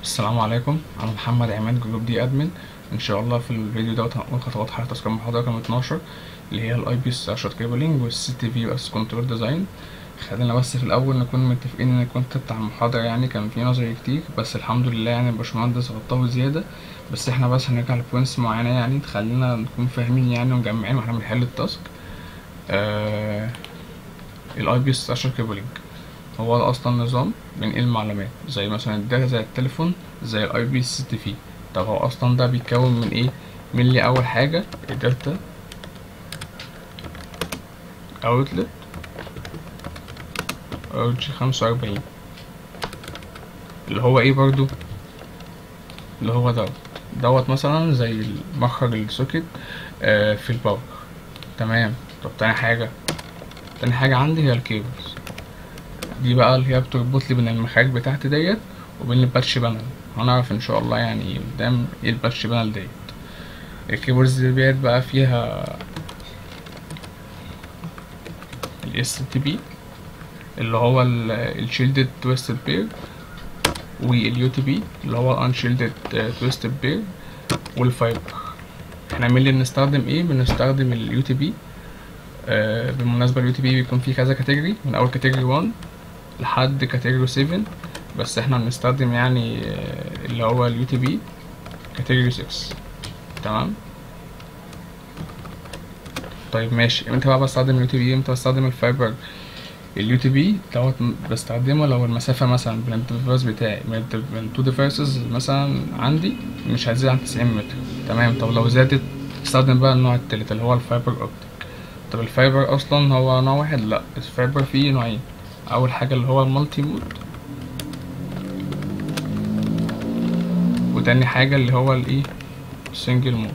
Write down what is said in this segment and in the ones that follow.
السلام عليكم انا محمد عماد جروب دي ادمن ان شاء الله في الفيديو دوت هنقول خطوات حل تذكير المحاضره رقم 12 اللي هي الاي بي ستراكشر كيبلنج والسي تي في اس كنترول ديزاين خلينا بس في الاول نكون متفقين ان الكونت بتاع المحاضره يعني كان فيه نظري كتير بس الحمد لله يعني الباشمهندس غطاه زياده بس احنا بس هنرجع لبوينتس معينه يعني تخلينا نكون فاهمين يعني ومجمعين واحنا بنحل التاسك آه الاي بي ستراكشر كيبلنج هو ده اصلا نظام بينقل معلومات زي مثلا الداتا زي التليفون زي الاي بي سي تي في طب هو اصلا ده بيتكون من ايه من لي اول حاجه الداتا اوتلت او جي خمسة واربعين اللي هو ايه برضو اللي هو دوت دوت مثلا زي مخرج السوكت آه في الباور تمام طب تاني حاجه تاني حاجه عندي هي الكيبلز دي بقى اللي هي بتربط لي بين المخارج بتاعتي ديت وبين الباتش بانل هنعرف ان شاء الله يعني قدام ايه الباتش بانل ديت الكيبلز ديت بقى فيها الاس تي بي اللي هو الشيلدد تويستد بير واليو تي بي اللي هو الانشيلدد تويستد بير والفايبر احنا مين اللي بنستخدم ايه بنستخدم اليو تي بي آه بالمناسبة اليو تي بي بيكون فيه كذا كاتيجوري من أول كاتيجوري 1 لحد كاتيجوري 7 بس احنا بنستخدم يعني آه اللي هو اليو تي بي كاتيجوري 6 تمام طيب ماشي امتى بقى بستخدم اليو تي بي امتى بستخدم الفايبر اليو تي بي دوت بستخدمه لو المسافة مثلا بين الديفايس بتاعي من تو ديفايسز مثلا عندي مش هتزيد عن 90 متر تمام طب لو زادت استخدم بقى النوع التالت اللي هو الفايبر اوبتيك طب الفايبر اصلا هو نوع واحد لا الفايبر فيه نوعين اول حاجه اللي هو المالتي مود وتاني حاجه اللي هو الايه سنجل مود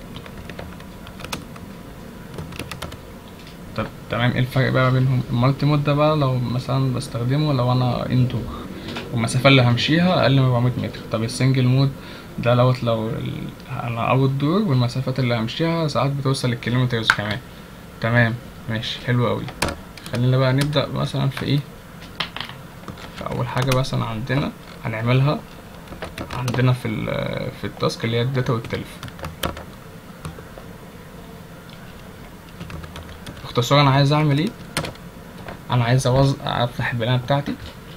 طب تمام ايه الفرق بقى بينهم المالتي مود ده بقى لو مثلا بستخدمه لو انا اندور والمسافه اللي همشيها اقل من 400 متر طب السنجل مود ده لوت لو انا اوت دور والمسافات اللي همشيها ساعات بتوصل للكيلومترز كمان تمام ماشي حلو قوي خلينا بقى نبدأ مثلا في ايه في اول حاجة مثلا عندنا هنعملها عندنا في ال في التاسك اللي هي الداتا والتليفون باختصار انا عايز اعمل ايه انا عايز اوز افتح البيانة بتاعتي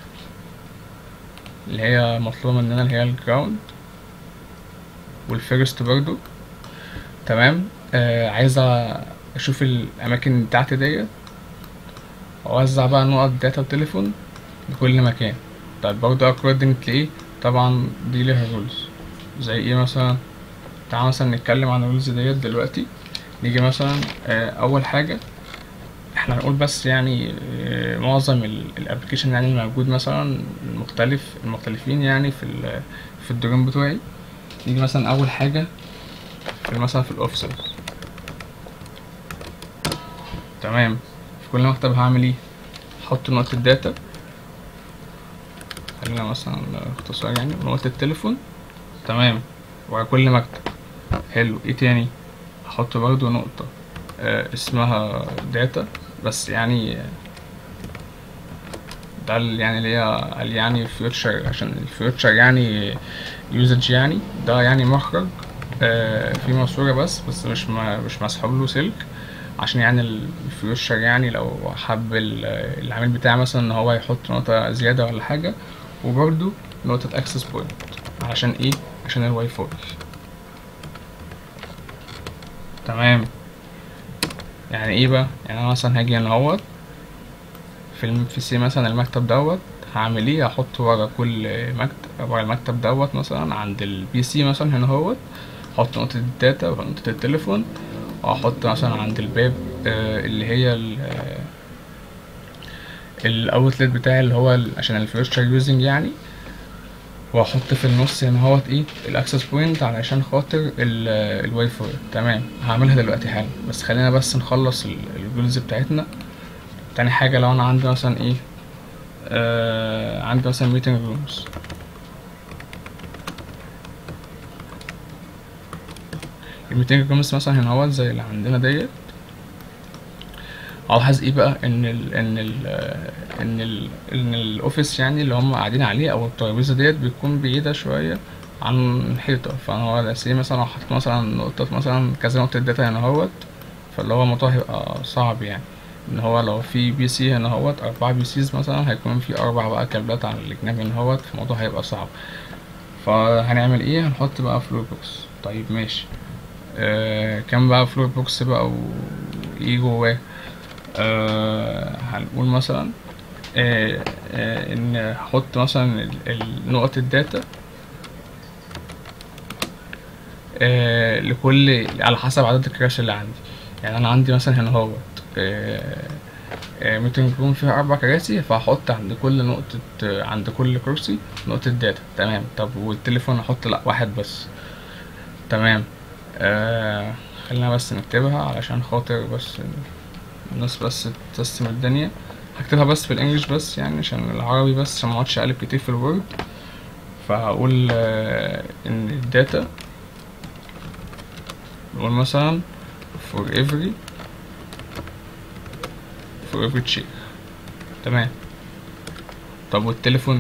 اللي هي مطلوبة مننا اللي هي الجراوند والفيرست برضو تمام آه عايز اشوف الاماكن بتاعتي ديت واوزع بقى نقط داتا وتليفون لكل مكان طيب برضه اكوردنج لايه طبعا دي ليها رولز زي ايه مثلا تعال مثلا نتكلم عن الرولز ديت دلوقتي نيجي مثلا اول حاجه احنا هنقول بس يعني معظم الابلكيشن يعني الموجود مثلا المختلف المختلفين يعني في في الدومين بتوعي نيجي مثلا اول حاجه في مثلا في الاوفيسز تمام في كل مكتب هعمل ايه احط نقطة الداتا خلينا مثلا اختصار يعني نقطة التليفون تمام وعلى كل مكتب حلو ايه تاني احط برضو نقطة آه اسمها داتا بس يعني ده يعني اللي هي يعني فيوتشر عشان الفيوتشر يعني يوزج يعني ده يعني مخرج آه في ماسورة بس بس مش مش مسحوب له سلك عشان يعني الفيوتشر يعني لو حب العميل بتاعي مثلا ان هو يحط نقطة زيادة ولا حاجة وبرده نقطة اكسس بوينت عشان ايه عشان الواي فاي تمام يعني ايه بقى يعني انا مثلا هاجي هنا اهوت في الم... في سي مثلا المكتب دوت هعمل ايه هحط ورا كل مكتب ورا المكتب دوت مثلا عند البي سي مثلا هنا اهوت احط نقطة الداتا ونقطة التليفون واحط مثلا عند الباب آه اللي هي الاوتلت بتاعي اللي هو عشان الفيوتشر يوزنج يعني واحط في النص هنا اهوت ايه الاكسس بوينت علشان خاطر الواي فاي تمام هعملها دلوقتي حالا بس خلينا بس نخلص الجولز بتاعتنا تاني حاجه لو انا عندي مثلا ايه آه عندي مثلا ميتنج رومز الميتنج رومز مثلا هنا اهوت زي اللي عندنا ديت الاحظ ايه بقى ان ال ان ال ان ال ان الاوفيس يعني اللي هم قاعدين عليه او الترابيزه ديت بتكون بعيده شويه عن الحيطة فانا هو سي مثلا لو حطيت مثلا نقطة مثلا كذا نقطة داتا هنا اهوت فاللي هو الموضوع هيبقى صعب يعني ان هو لو في بي سي هنا اهوت اربعة بي سيز مثلا هيكون في اربع بقى كابلات على الجناب هنا اهوت فالموضوع هيبقى صعب فهنعمل ايه هنحط بقى فلور بوكس طيب ماشي آه كام بقى فلور بوكس بقى وايه جواه آه هنقول مثلا آه آه ان هحط مثلا ال- ال- نقط الداتا آه لكل على حسب عدد الكراش اللي عندي يعني انا عندي مثلا هنا اهوت آه، آه، ممكن يكون فيها اربع كراسي فهحط عند كل نقطة آه، عند كل كرسي نقطة داتا تمام طب والتليفون احط لا واحد بس تمام آه خلينا بس نكتبها علشان خاطر بس الناس بس تسيستم الدنيا هكتبها بس في الانجليش بس يعني عشان العربي بس عشان مقعدش اقلب كتير في الوورد فهقول آه ان الداتا نقول مثلا for every for every check تمام طب والتليفون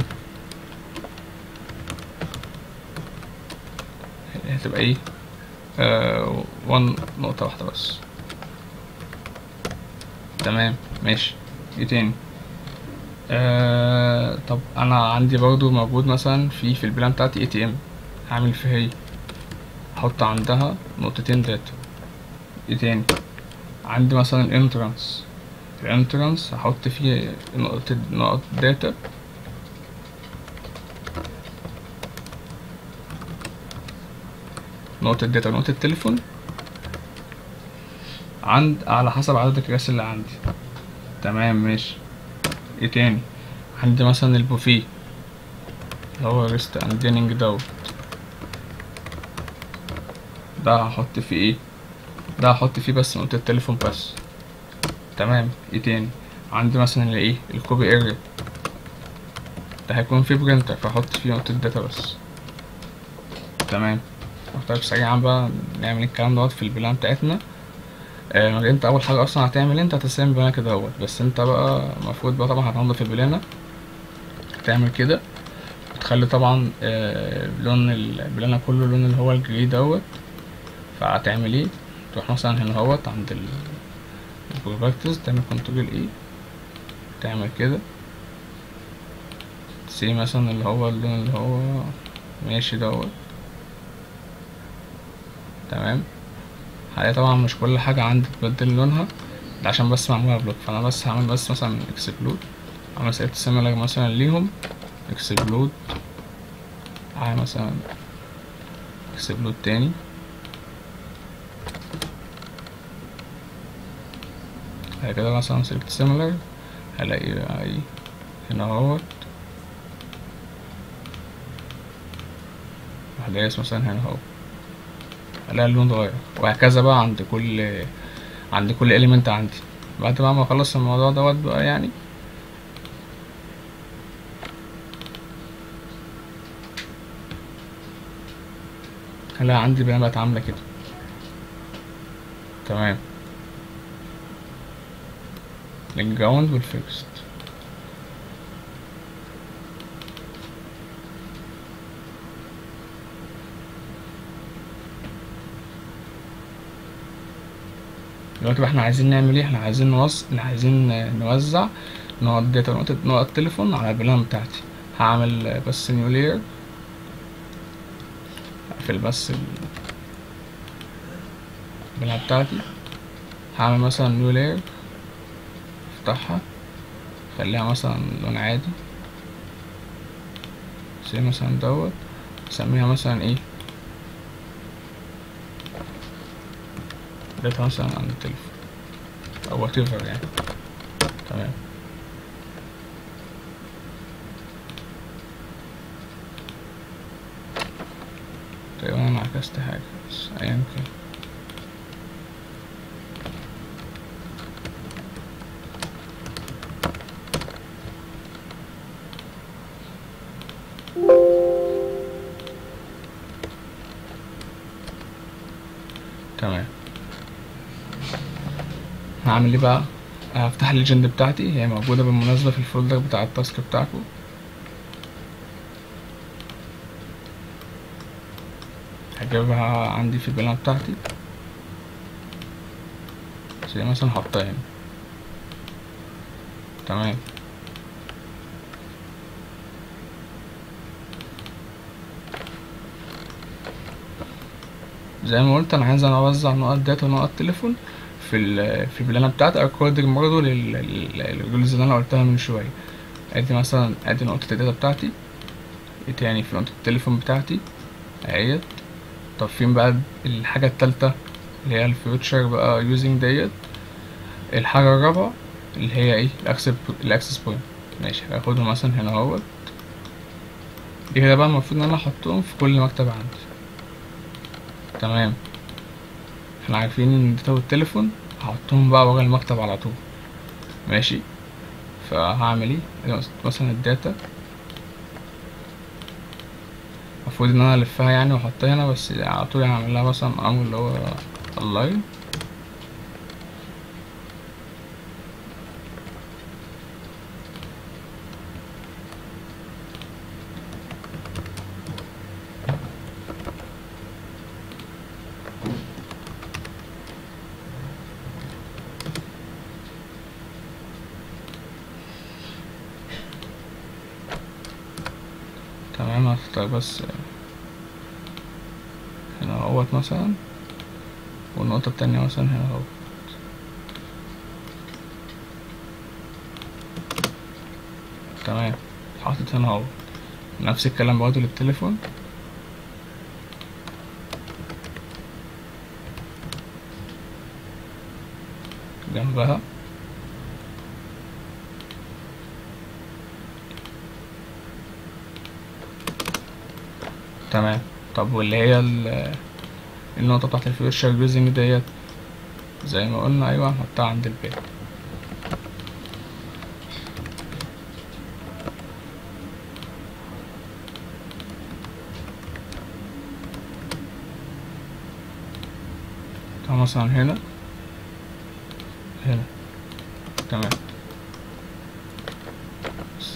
هتبقى ايه آه one نقطة واحدة بس تمام ماشي ايه تاني آه طب انا عندي برضو موجود مثلا في في البلان بتاعتي اي تي ام هعمل فيها ايه احط عندها نقطتين داتا ايه تاني عندي مثلا الانترانس الانترانس هحط فيه نقطة نقط داتا نقطة داتا ونقطة التليفون عند على حسب عدد الكراسي اللي عندي تمام ماشي ايه تاني عندي مثلا البوفيه اللي هو ريست اند ديننج دوت ده هحط فيه ايه ده هحط فيه بس نقطة التليفون بس تمام ايه تاني عندي مثلا الايه الكوبي اريا ده هيكون فيه برينتر فهحط فيه نقطة داتا بس تمام محتاج سريعا بقى نعمل الكلام دوت في البلان بتاعتنا آه انت اول حاجة اصلا هتعمل انت هتستلم بلانك دوت بس انت بقى المفروض بقى طبعا هتنضف البلانة هتعمل كده تخلي طبعا آه لون البلانة كله لون اللي هو الجري دوت فهتعمل ايه تروح مثلا هنا اهوت عند ال البروبرتيز تعمل كنترول ايه تعمل كده سي مثلا اللي هو اللون اللي هو ماشي دوت تمام هلاقي طبعا مش كل حاجة عندي تبدل لونها ده عشان بس معمولة بلوك فأنا بس هعمل بس مثلا اكسبلود أعمل سيلكت سيميلر مثلا ليهم اكسبلود هعمل مثلا اكسبلود تاني بعد كده مثلا سيلكت سيميلر هلاقي بقى ايه هنا اهوت هلاقي مثلا هنا اهو هلاقي اللون اتغير وهكذا بقى عند كل عند كل اليمنت عندي بعد بقى ما اخلص الموضوع دوت بقى يعني هلاقي عندي بقى بقت عاملة كده تمام الجراوند والفيرست دلوقتي بقى احنا عايزين نعمل ايه احنا عايزين نوص احنا عايزين نوزع نقط داتا ونقط نقط تليفون على البلان بتاعتي هعمل بس نيو لير اقفل بس ال- البلان بتاعتي هعمل مثلا نيو لير افتحها خليها مثلا لون عادي زي مثلا دوت اسميها مثلا ايه داتا مثلا عن التليفون او whatever يعني تمام تقريبا انا عكست حاجة بس ايا كان تمام هعمل ايه بقى هفتح الليجند بتاعتي هي موجودة بالمناسبة في الفولدر بتاع التاسك بتاعكم اجيبها عندي في البلانة بتاعتي زي مثلا احطها هنا تمام زي ما قلت انا عايز انا اوزع نقط داتا ونقط تليفون في ال في البلانة بتاعتي اكوردنج برضه للجولز اللي انا قلتها من شوية ادي مثلا ادي نقطة الداتا بتاعتي ايه تاني في نقطة التليفون بتاعتي اهيت طب فين بقى الحاجة التالتة اللي هي الفيوتشر بقى يوزنج ديت الحاجة الرابعة اللي هي ايه الاكسس الاكسس بوينت ماشي هاخدهم مثلا هنا اهوت دي كده بقى المفروض ان انا احطهم في كل مكتب عندي تمام احنا عارفين ان الداتا والتليفون هحطهم بقى ورا المكتب على طول ماشي فهعمل ايه ادي مثلا الداتا المفروض ان انا الفها يعني واحطها هنا بس على طول هعمل لها مثلا امر اللي هو اللاين تمام هختار بس هنا اهوت مثلا والنقطة التانية مثلا هنا اهوت تمام حاطط هنا اهوت نفس الكلام برضه للتليفون جنبها تمام طب واللي هي ال- النقطة بتاعت الفيوتشر يوزنج ديت زي ما قلنا أيوة هنحطها عند الباقي طب مثلا هنا هنا تمام بس-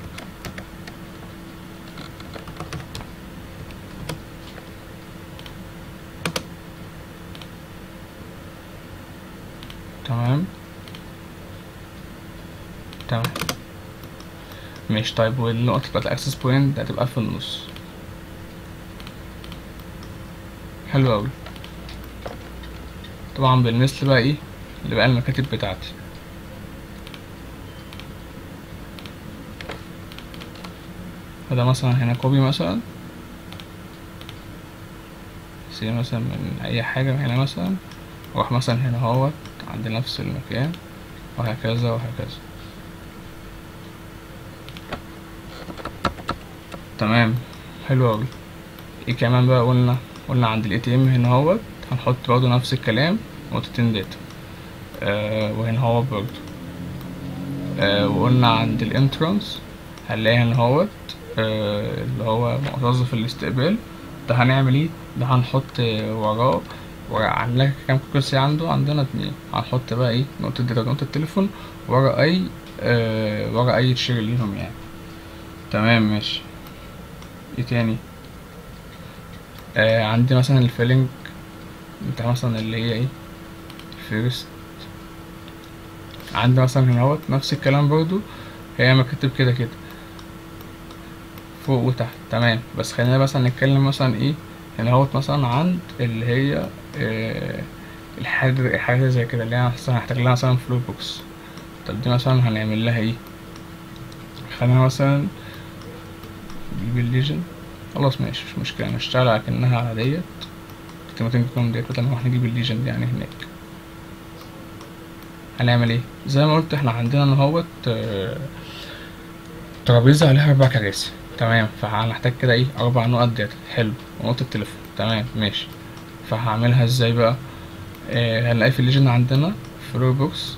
تمام تمام ماشي طيب والنقطة بتاعت الأكسس بوينت هتبقى في النص حلو أوي طبعا بالمثل بقى ايه اللي بقى المكاتب بتاعتي فده مثلا هنا كوبي مثلا سي مثلا من أي حاجة هنا مثلا واروح مثلا هنا اهوت عند نفس المكان وهكذا وهكذا تمام حلو اوي ايه كمان بقى قلنا قلنا عند الاي تي ام هنا اهوت هنحط برضه نفس الكلام نقطتين داتا آه وهنا اهوت برضه آه وقلنا عند الانترانس هنلاقي هنا اهوت آه اللي هو موظف الاستقبال ده هنعمل ايه ده هنحط آه، وراه وعندنا كام كرسي عنده عندنا اتنين هنحط بقى ايه نقطة داتا ونقطة تليفون ورا اي آه ورا اي تشير ليهم يعني تمام ماشي ايه تاني آه عندي مثلا الفيلنج بتاع مثلا اللي هي ايه فيرست عندي مثلا هنا اهوت نفس الكلام برضو هي مكاتب كده كده فوق وتحت تمام بس خلينا مثلا نتكلم مثلا ايه هنا اهوت مثلا عند اللي هي آه الحاجة الحاجات زي كده اللي هي مثلا هحتاج لها مثلا فلو بوكس طب دي مثلا هنعمل لها ايه خلينا مثلا نجيب الليجن خلاص ماشي مش مشكلة نشتغل على كأنها على ديت التيمتين كلهم ديت بدل ما احنا نجيب الليجن دي يعني هناك هنعمل ايه زي ما قلت احنا عندنا ان هوت آه، ترابيزة عليها أربع كراسي تمام فهنحتاج كده ايه أربع نقط داتا حلو ونقطة تليفون تمام ماشي فهعملها ازاي بقى آه هنلاقي في الليجن عندنا فلور بوكس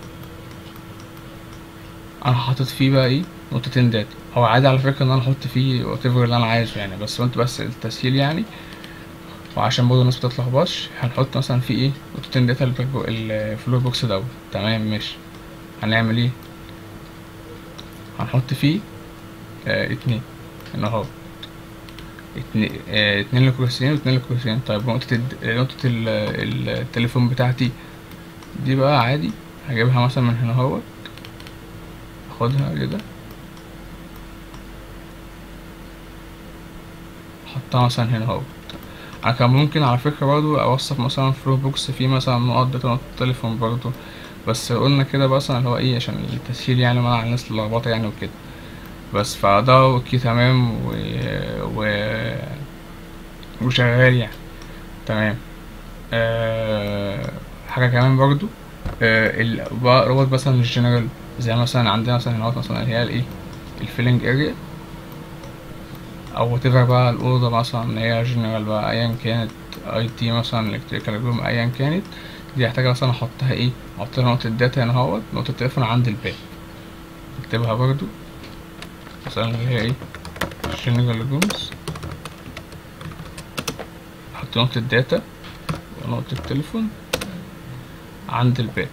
انا حاطط فيه بقى ايه نقطتين داتا هو عادي على فكرة ان انا احط فيه وات اللي انا عايزه يعني بس قلت بس التسهيل يعني وعشان برضه الناس متتلخبطش هنحط مثلا فيه ايه نقطتين داتا الباك- الفلور بوكس دوت تمام ماشي هنعمل ايه هنحط فيه آه اتنين هنا اهو اتنين, اه اتنين لكرسيين واتنين لكرسيين طيب نقطة الد... نقطة ال... ال- التليفون بتاعتي دي بقى عادي هجيبها مثلا من هنا اهوت اخدها كده احطها مثلا هنا اهوت انا كان ممكن على فكرة برضو اوصف مثلا فلور بوكس فيه مثلا نقط داتا نقط التليفون برضو بس قلنا كده مثلا اللي هو ايه عشان التسهيل يعني مع الناس اللخبطة يعني وكده بس فده اوكي تمام و... و... وشغال يعني تمام أه... حاجة كمان برضو أه... ال... بقى روبوت مثلا الجنرال زي مثلا عندنا مثلا هنا مثلا اللي هي الايه الفيلنج اريا او whatever بقى الاوضه مثلا اللي هي جنرال بقى ايا كانت اي تي مثلا الكتريكال روم ايا كانت دي هحتاج مثلا احطها ايه احط لها نقطه داتا هنا اهوت نقطه التليفون عند الباب اكتبها برضو مثلا اللي هي ايه جنرال رومز احط نقطه داتا ونقطه التليفون عند الباب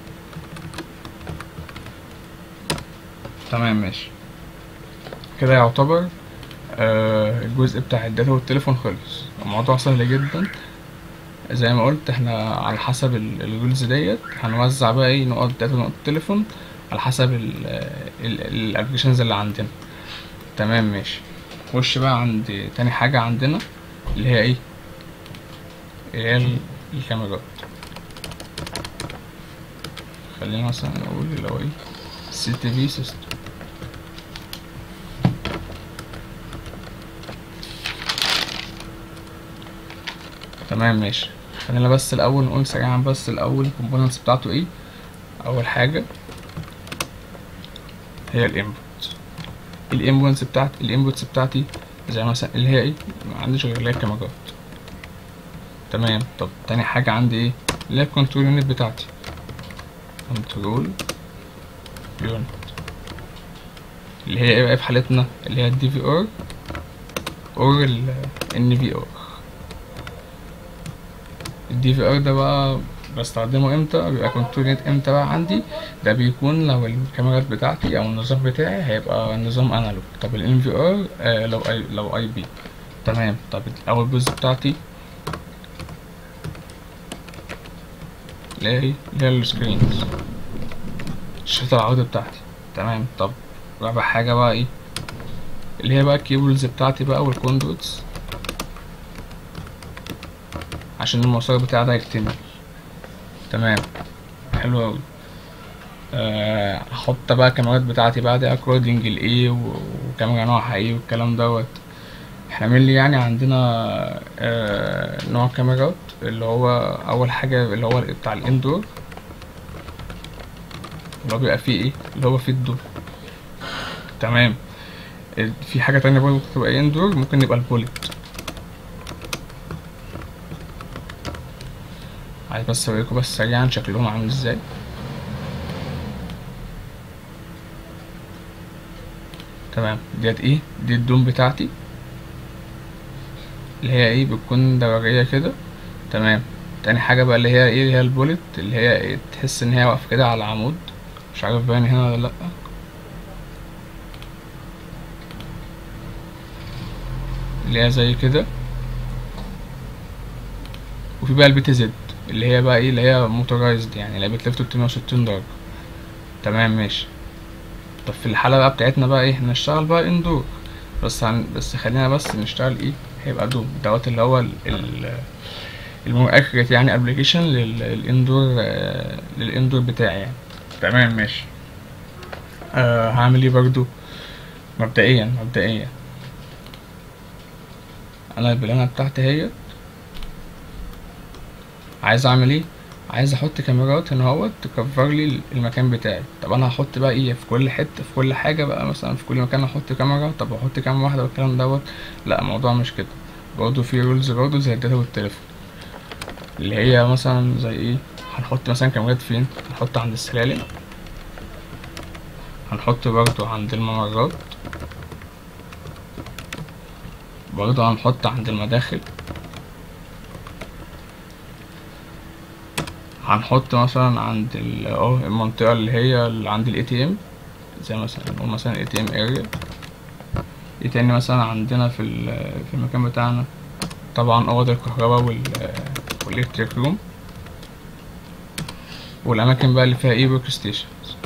تمام ماشي كده يعتبر آه، الجزء بتاع الداتا والتليفون خلص الموضوع سهل جدا زي ما قلت احنا على حسب الرولز ديت هنوزع بقى ايه نقط داتا ونقط تليفون على حسب الابلكيشنز اللي عندنا تمام ماشي خش بقى عند تاني حاجة عندنا اللي هي ايه اللي هي ال- الكاميرات خلينا مثلا نقول اللي هو ايه سي تي في سيستم تمام ماشي خلينا بس الاول نقول سريعا بس الاول الكومبوننتس بتاعته ايه اول حاجه هي الانبوت الانبوتس بتاعت الانبوتس بتاعتي زي مثلا اللي هي ايه ما عنديش غير اللي هي الكاميرات تمام طب تاني حاجه عندي ايه اللي هي الكنترول يونت بتاعتي كنترول يونت اللي هي ايه بقى في حالتنا اللي هي الدي في ار اور الان في ار الدي في ار ده بقى بستخدمه امتى بيبقى كنترول يونت امتى بقى عندي ده بيكون لو الكاميرات بتاعتي او النظام بتاعي هيبقى نظام انالوج طب الان في ار لو اي لو اي بي تمام طب اول جزء بتاعتي اللي هي ايه اللي هي السكرينز الشاشة العرض بتاعتي تمام طب رابع حاجة بقى ايه اللي هي بقى الكيبلز بتاعتي بقى والكوندوتس عشان المسار بتاعي ده يكتمل تمام حلو اوي آه، احط بقى الكاميرات بتاعتي بقى دي اكوردنج لايه و- وكاميرا نوعها ايه والكلام دوت احنا من اللي يعني عندنا آه، نوع كاميرات اللي هو اول حاجه اللي هو بتاع الاندور اللي هو بيبقى فيه ايه اللي هو فيه الدور تمام ال- في حاجه تانية برضه ممكن تبقى اندور ممكن يبقى البوليت عايز بس اوريكم بس سريعا شكلهم عامل ازاي تمام ديت ايه دي الدوم بتاعتي اللي هي ايه بتكون دورية كده تمام تاني حاجة بقى اللي هي ايه اللي هي البوليت اللي هي إيه تحس ان هي واقفة كده على عمود مش عارف باين هنا ولا لأ اللي هي زي كده وفي بقى البي تي زد اللي هي بقى ايه اللي هي موتورايزد يعني اللي هي بتلف 360 درجة تمام ماشي طب في الحالة بقى بتاعتنا بقى ايه هنشتغل بقى اندور بس هن... بس خلينا بس نشتغل ايه هيبقى دوم دوت اللي هو ال... ال... المور اكريت يعني ابلكيشن للاندور آه، للاندور بتاعي يعني تمام ماشي آه هعمل ايه برضو مبدئيا مبدئيا انا البلانة بتاعتي هي عايز اعمل ايه عايز احط كاميرات هنا اهوت تكفر لي المكان بتاعي طب انا هحط بقى ايه في كل حته في كل حاجه بقى مثلا في كل مكان احط كاميرا طب احط كام واحده والكلام دوت لا الموضوع مش كده برضه في رولز برضه زي الداتا والتليفون اللي هي مثلا زي ايه هنحط مثلا كاميرات فين هنحط عند السلالم هنحط برضه عند الممرات برضه هنحط عند المداخل هنحط مثلا عند ال- اه المنطقة اللي هي اللي عند الاي تي ام زي مثلا نقول مثلا اي تي ام اريا ايه تاني مثلا عندنا في ال- في المكان بتاعنا طبعا اوض الكهرباء وال والالكتريك روم والاماكن بقى اللي فيها ايه ورك ستيشنز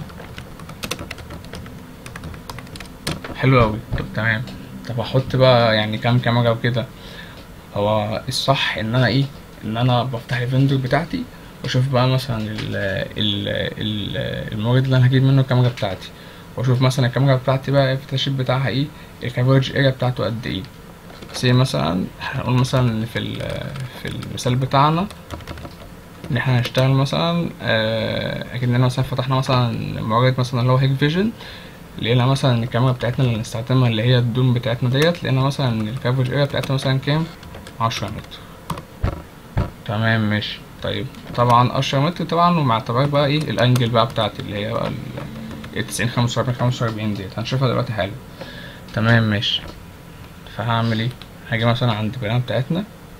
حلو اوي طب تمام طب احط بقى يعني كام كاميرا وكده هو الصح ان انا ايه ان انا بفتح الفندور بتاعتي واشوف بقى مثلا ال ال ال المورد اللي انا هجيب منه الكاميرا بتاعتي واشوف مثلا الكاميرا بتاعتي بقى الفلاش بتاعها ايه الكفرج اريا بتاعته قد ايه زي مثلا هنقول مثلا إن في ال- في المثال بتاعنا ان احنا هنشتغل مثلا آه، اكننا مثلا فتحنا مثلا مورد مثلا اللي هو هيك فيجن لقينا مثلا ان الكاميرا بتاعتنا اللي هنستخدمها اللي هي الدوم بتاعتنا ديت لقينا مثلا ان الكفرج اريا بتاعتها مثلا كام عشرة متر تمام ماشي طيب طبعا عشرة متر طبعا ومع اعتبار بقى ايه الانجل بقى بتاعتي اللي هي بقى التسعين خمسة وأربعين خمسة وأربعين ديت هنشوفها دلوقتي حالا تمام ماشي فهعمل ايه هاجي مثلا عند البيانات بتاعتنا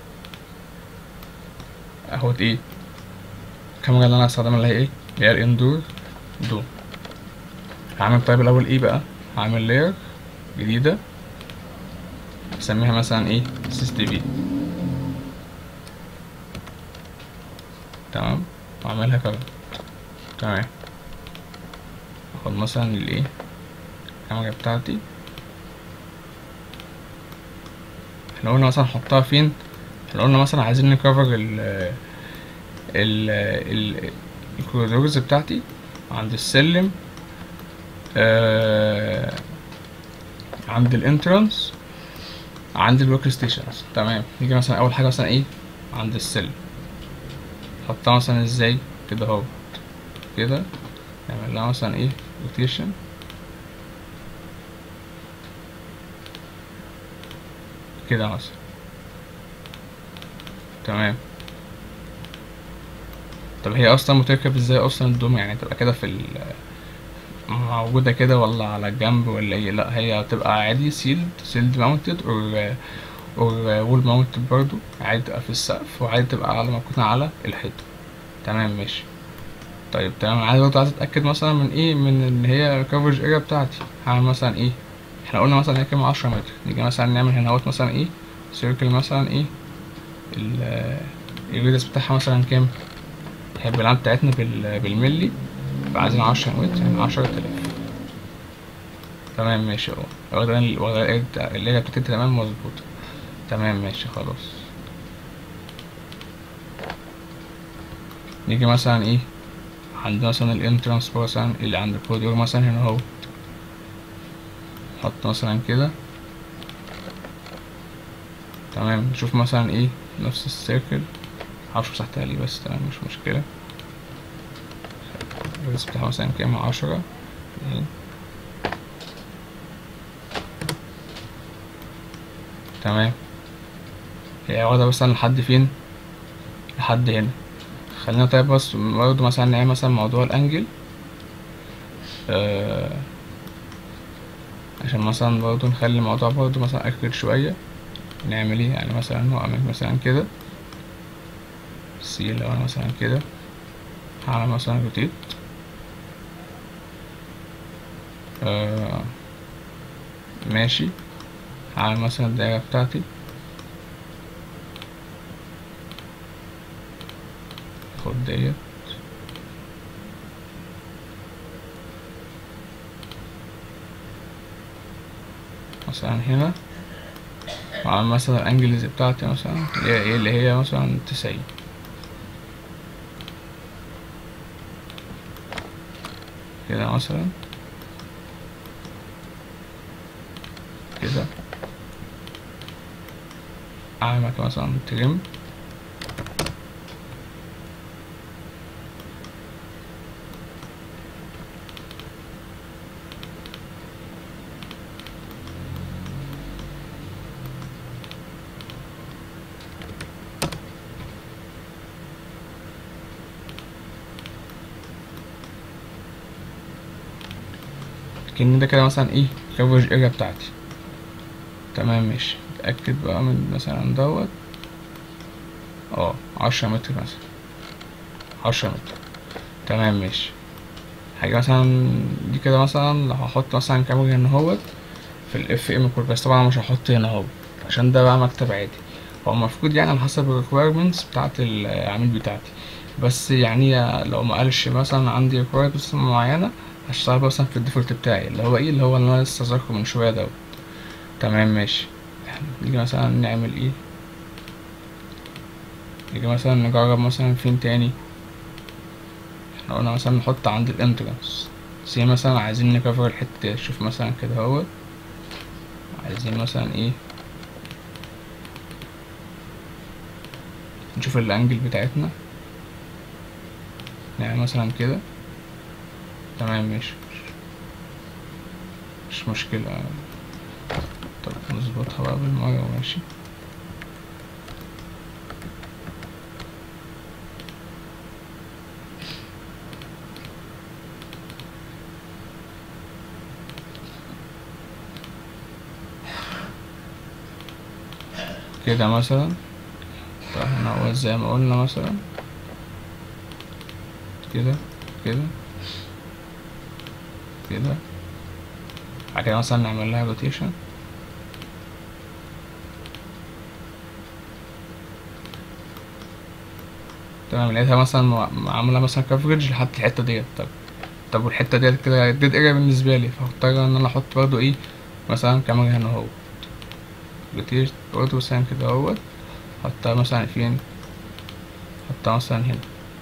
اهوت ايه الكاميرا اللي انا هستخدمها اللي هي ايه اللي هي الاندور دوم هعمل طيب الاول ايه بقى هعمل لاير جديده اسميها مثلا ايه سيس تي في تمام واعملها كده تمام اخد مثلا الايه الكاميرا بتاعتي احنا قلنا مثلا نحطها فين احنا قلنا مثلا عايزين نكفر ال ال ال الكوريدورز بتاعتي عند السلم آه عند الانترانس عند الورك ستيشنز تمام نيجي مثلا اول حاجه مثلا ايه عند السلم نحطها مثلا ازاي كده اهو كده نعمل لها مثلا ايه روتيشن كده مثلا تمام طب هي اصلا بتركب ازاي اصلا الدوم يعني تبقى كده في ال موجودة كده ولا على الجنب ولا ايه لا هي هتبقى عادي سيلد سيلد ماونتد اور اور وول ماونتد برضو عادي تبقى في السقف وعادي تبقى على موجودة على الحيطة تمام ماشي طيب تمام عايز برضه عايز اتأكد مثلا من ايه من ان هي الكفرج اريا بتاعتي هعمل مثلا ايه احنا قلنا مثلا هي كام عشرة متر نيجي مثلا نعمل هنا اهوت مثلا ايه سيركل مثلا ايه ال الريدس بتاعها مثلا كام هي البلان بتاعتنا بال بالملي فعايزين عشرة متر يعني عشرة آلاف تمام ماشي اهو واخدة ال- واخدة اللي هي بتاعتي تمام مظبوطة تمام ماشي خلاص نيجي مثلا ايه عند مثلا الانترانس مثلا اللي عند الكوريدور مثلا هنا اهو نحط مثلا كده تمام نشوف مثلا ايه نفس السيركل معرفش مسحتها ليه بس تمام مش مشكلة الريس بتاعها مثلا كام عشرة اتنين. تمام هي واخدة مثلا لحد فين لحد هنا خلينا طيب بس برضه مثلا نعمل مثلا موضوع الانجل آه عشان مثلا برضه نخلي الموضوع برضه مثلا اكبر شوية نعمل ايه يعني مثلا هو اعمل مثلا كده سي لو انا مثلا كده هعمل مثلا روتيت آه ماشي هعمل مثلا الدايرة بتاعتي خد ديت مثلا هنا وعامل مثلا الانجلز بتاعتي مثلا اللي هي ايه اللي هي مثلا تسعين كده مثلا كده اعمل مثلا تريم كأن ده كده مثلا ايه coverage area بتاعتي تمام ماشي اتأكد بقى من مثلا دوت اه عشرة متر مثلا عشرة متر تمام ماشي حاجة مثلا دي كده مثلا لو هحط مثلا كاميرا هنا اهوت في الاف ام كود بس طبعا مش هحط هنا اهو عشان ده بقى مكتب عادي هو المفروض يعني على حسب الريكويرمنتس بتاعت العميل بتاعتي بس يعني لو ما قالش مثلا عندي ريكويرمنتس معينة هشتغل مثلا في الديفولت بتاعي اللي هو ايه اللي هو اللي انا لسه ذاكره من شوية دوت تمام ماشي نيجي مثلا نعمل ايه نيجي مثلا نجرب مثلا فين تاني احنا قلنا مثلا نحط عند الانترنس زي مثلا عايزين نكفر الحتة دي شوف مثلا كده اهو عايزين مثلا ايه نشوف الانجل بتاعتنا نعمل مثلا كده تمام ماشي مش مشكلة طب نظبطها بقى بالمرة ماشي كده مثلا طب هنا هو زي ما قلنا مثلا كده كده كده بعد كده مثلا نعمل لها روتيشن تمام لقيتها مثلا مع- عاملة مثلا كفرج لحد الحتة ديت طب طب والحتة ديت كده ديد اريا بالنسبة لي فهضطر ان انا احط برضه ايه مثلا كاميرا هنا اهو روتيشن برضه مثلا كده اهوت حطها مثلا فين حطها مثلا هنا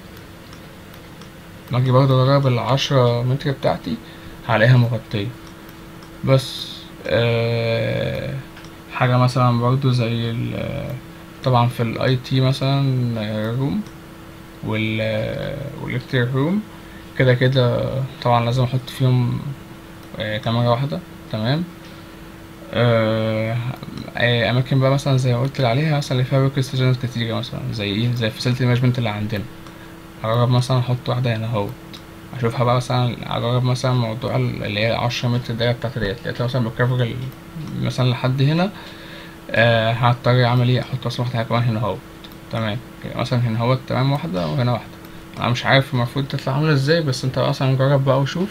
لما اجي برضه اجرب العشرة متر بتاعتي هلاقيها مغطية بس آه حاجة مثلا برضه زي ال طبعا في الاي تي مثلا روم وال والالكتريك روم كده كده طبعا لازم احط فيهم آه، كاميرا واحدة تمام آه، آه، اماكن بقى مثلا زي ما قلت لي عليها مثلا اللي فيها ورك ستيشنز كتيرة مثلا زي ايه زي فاسيلتي مانجمنت اللي عندنا هجرب مثلا احط واحدة هنا اهو اشوفها بقى مثلا اجرب مثلا موضوع ال- اللي هي عشرة متر دايرة بتاعت ديت لقيتها مثلا بالكفر ال- مثلا لحد هنا آه هضطر اعمل ايه احط مثلا واحدة كمان هنا اهو تمام يبقى مثلا هنا اهو تمام واحدة وهنا واحدة انا مش عارف المفروض تطلع عاملة ازاي بس انت اصلا جرب بقى وشوف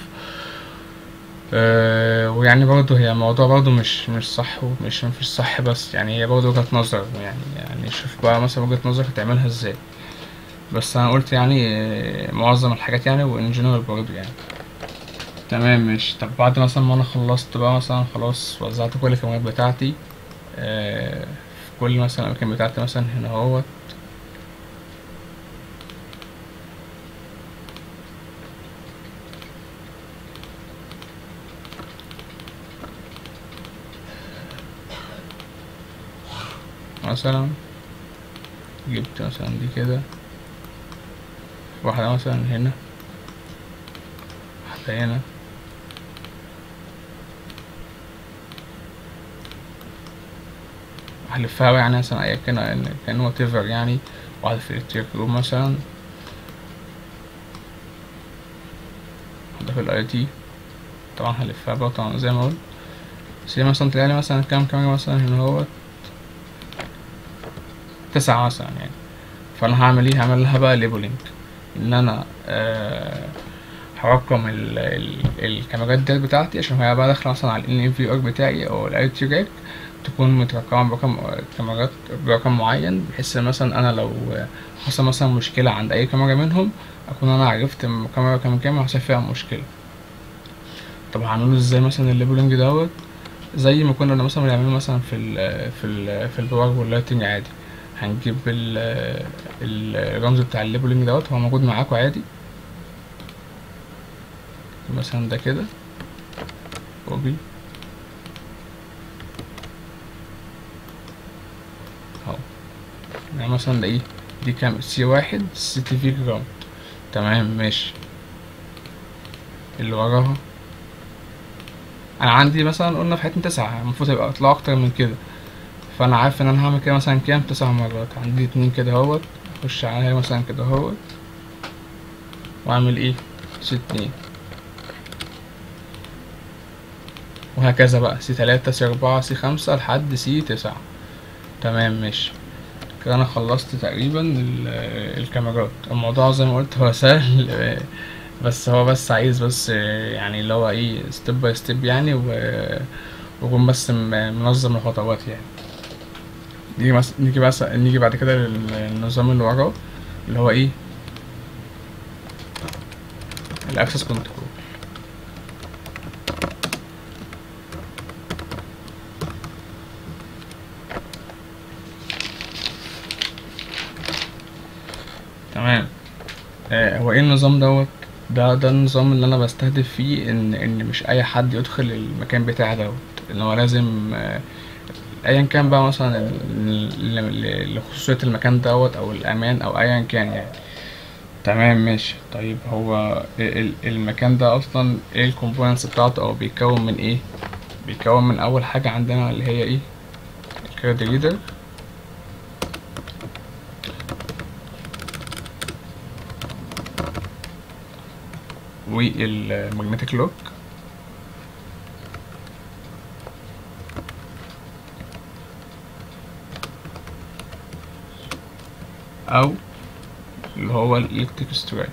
آه ويعني برضه هي الموضوع برضه مش مش صح ومش مفيش صح بس يعني هي برضه وجهة نظر يعني يعني شوف بقى مثلا وجهة نظرك هتعملها ازاي بس انا قلت يعني آه، معظم الحاجات يعني وان جنرال برضه يعني تمام ماشي طب بعد مثلا ما انا خلصت بقى مثلا خلاص وزعت كل الكاميرات بتاعتي آه في كل مثلا الاماكن بتاعتي مثلا هنا اهوت مثلا جبت مثلا دي كده واحدة مثلا هنا واحدة هنا هلفها بقى يعني مثلا أي كان كان وات ايفر يعني واحدة في الالكتريك روم مثلا واحدة في الاي تي طبعا هلفها بقى طبعا زي ما قلت بس هي مثلا تلاقي مثلا كام كاميرا مثلا هنا اهوت تسعة مثلا يعني فانا هعمل ايه هعمل لها بقى ليبلينج ان انا آه هرقم ال- ال- الكاميرات ديت بتاعتي عشان هي بقى داخله مثلا على ال NVR بتاعي او ال IoT rack تكون مترقمة برقم كاميرات برقم معين بحيث إن مثلا انا لو حصل مثلا مشكلة عند اي كاميرا منهم اكون انا عرفت كاميرا كام كام حصل فيها مشكلة طب هعمله ازاي مثلا الليبلينج دوت زي ما كنا مثلا بنعمله مثلا في ال في ال في البواج واللايتنج عادي هنجيب ال ال- الرمز بتاع الليبلينج دوت هو موجود معاكوا عادي مثلا ده كده كوبي اهو يعني مثلا ده ايه دي كام سي واحد سي تي في جراوند تمام ماشي اللي وراها انا عندي مثلا قلنا في حته تسعة المفروض يبقى يطلع اكتر من كده فانا عارف ان انا هعمل كده مثلا كام تسع مرات عندي اتنين كده اهوت اخش عليها مثلا كده اهوت واعمل ايه سي اتنين وهكذا بقى سي تلاتة سي اربعة سي خمسة لحد سي تسعة تمام ماشي كده انا خلصت تقريبا ال- الكاميرات الموضوع زي ما قلت هو سهل آه، بس هو بس عايز بس آه، يعني اللي هو ايه ستيب باي ستيب يعني و وأكون بس م- منظم الخطوات يعني نيجي بس نيجي بس نيجي بعد كده للنظام اللي وراه اللي هو ايه الاكسس كنترول تمام آه هو ايه النظام دوت ده ده النظام اللي انا بستهدف فيه ان ان مش اي حد يدخل المكان بتاعي دوت ان هو لازم آه ايا كان بقى مثلا ال- ال- ال- لخصوصية المكان دوت او الامان او ايا كان يعني تمام ماشي طيب هو ال- ال- المكان ده اصلا ايه الكومبوننتس بتاعته او بيتكون من ايه بيتكون من اول حاجة عندنا اللي هي ايه الكارد ريدر والمagnetic لوك او اللي هو الالكتريك سترايك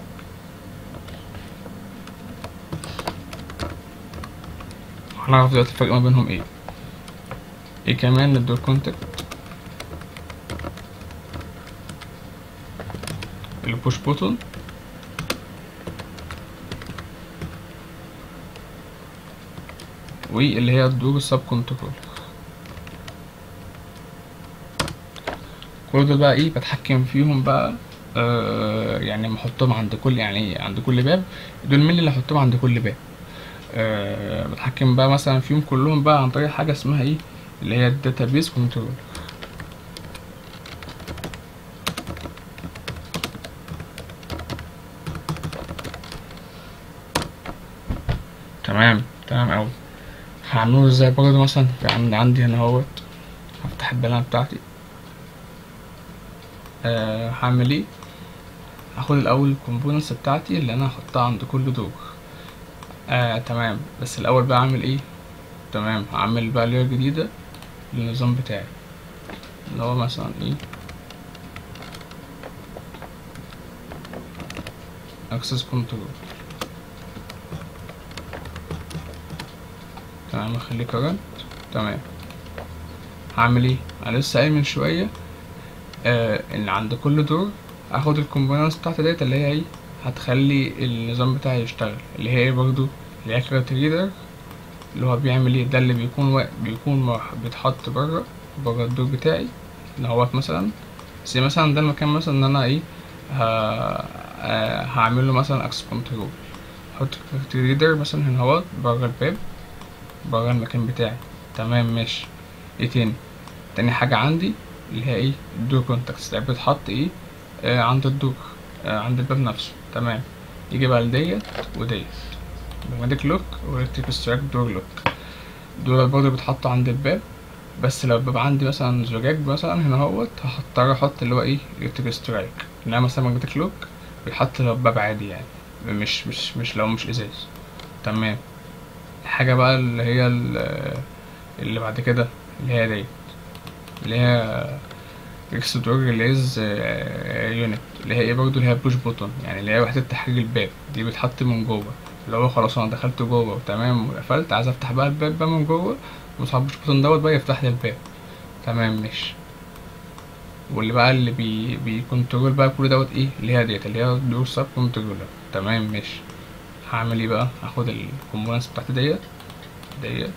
هنعرف دلوقتي الفرق ما بينهم ايه ايه كمان الدور كونتاكت البوش بوتون واللي هي الدور السب كنترول كل دول بقى ايه بتحكم فيهم بقى آه يعني بحطهم عند كل يعني عند كل باب دول مين اللي احطهم عند كل باب آه بتحكم بقى مثلا فيهم كلهم بقى عن طريق حاجه اسمها ايه اللي هي الداتابيز كنترول تمام تمام اوي هعمله ازاي برضه مثلا في عندي عندي هنا اهوت هفتح البيانات بتاعتي أه هعمل ايه هاخد الاول الكومبوننتس بتاعتي اللي انا هحطها عند كل دور آه تمام بس الاول بقى اعمل ايه تمام هعمل بقى لير جديدة للنظام بتاعي اللي هو مثلا ايه access control تمام اخليه current تمام هعمل ايه انا لسه قايل من شويه آه ان عند كل دور هاخد الكومبوننتس بتاعتي ديت اللي هي ايه هتخلي النظام بتاعي يشتغل اللي هي ايه برضو اللي هي كارت ريدر اللي هو بيعمل ايه ده اللي بيكون و... بيكون مح- بيتحط بره بره الدور بتاعي اللي هو مثلا زي مثلا ده المكان مثلا ان انا ايه ه... آه، هعمل له مثلا اكسس كنترول احط كارت ريدر مثلا هنا اهوت بره الباب بره المكان بتاعي تمام ماشي ايه تاني تاني حاجة عندي اللي هي ايه الدور كونتاكتس اللي بتتحط ايه آه عند الدور آه عند الباب نفسه تمام يجي بقى لديت وديت magnetic لوك والكتريك سترايك دور لوك دول برضه بيتحطوا عند الباب بس لو الباب عندي مثلا زجاج مثلا هنا اهوت هضطر احط اللي هو ايه الكتريك سترايك انما مثلا magnetic لوك بيتحط لو الباب عادي يعني مش مش مش لو مش ازاز تمام الحاجة بقى اللي هي ال- اللي بعد كده اللي هي ديت اللي هي اكستدور ريليز يونت اللي هي ايه برضه اللي هي بوش بوتون يعني اللي هي وحدة تحرير الباب دي بتتحط من جوه اللي هو خلاص انا دخلت جوه وتمام وقفلت عايز افتح بقى الباب بقى من جوه وصعب بوش بوتون دوت بقى يفتح لي الباب تمام ماشي واللي بقى اللي بي بيكنترول بقى كل دوت ايه اللي هي ديت اللي هي دور سب كنترولر تمام ماشي هعمل ايه بقى هاخد الكومبوننتس بتاعتي ديت ديت